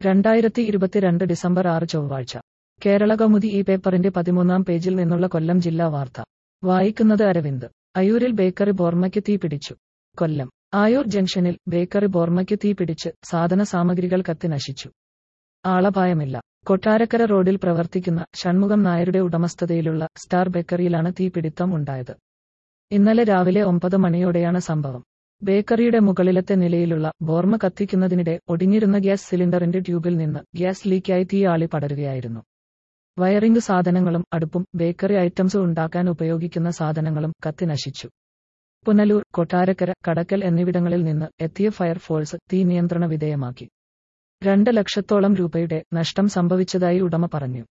രണ്ടായിരത്തി ഇരുപത്തിരണ്ട് ഡിസംബർ ആറ് ചൊവ്വാഴ്ച കേരള കൗമുദി ഈ പേപ്പറിന്റെ പതിമൂന്നാം പേജിൽ നിന്നുള്ള കൊല്ലം ജില്ലാ വാർത്ത വായിക്കുന്നത് അരവിന്ദ് അയൂരിൽ ബേക്കറി ബോർമയ്ക്ക് തീ പിടിച്ചു കൊല്ലം ആയൂർ ജംഗ്ഷനിൽ ബേക്കറി ബോർമയ്ക്ക് തീ പിടിച്ച് സാധന സാമഗ്രികൾ കത്തി നശിച്ചു ആളപായമില്ല കൊട്ടാരക്കര റോഡിൽ പ്രവർത്തിക്കുന്ന ഷൺമുഖം നായരുടെ ഉടമസ്ഥതയിലുള്ള സ്റ്റാർ ബേക്കറിയിലാണ് തീപിടിത്തം ഉണ്ടായത് ഇന്നലെ രാവിലെ ഒമ്പത് മണിയോടെയാണ് സംഭവം ബേക്കറിയുടെ മുകളിലത്തെ നിലയിലുള്ള ബോർമ കത്തിക്കുന്നതിനിടെ ഒടിഞ്ഞിരുന്ന ഗ്യാസ് സിലിണ്ടറിന്റെ ട്യൂബിൽ നിന്ന് ഗ്യാസ് ലീക്കായി തീ ആളി പടരുകയായിരുന്നു വയറിംഗ് സാധനങ്ങളും അടുപ്പും ബേക്കറി ഐറ്റംസ് ഉണ്ടാക്കാൻ ഉപയോഗിക്കുന്ന സാധനങ്ങളും കത്തി നശിച്ചു പുനലൂർ കൊട്ടാരക്കര കടക്കൽ എന്നിവിടങ്ങളിൽ നിന്ന് എത്തിയ ഫയർഫോഴ്സ് തീ നിയന്ത്രണ വിധേയമാക്കി രണ്ട് ലക്ഷത്തോളം രൂപയുടെ നഷ്ടം സംഭവിച്ചതായി ഉടമ പറഞ്ഞു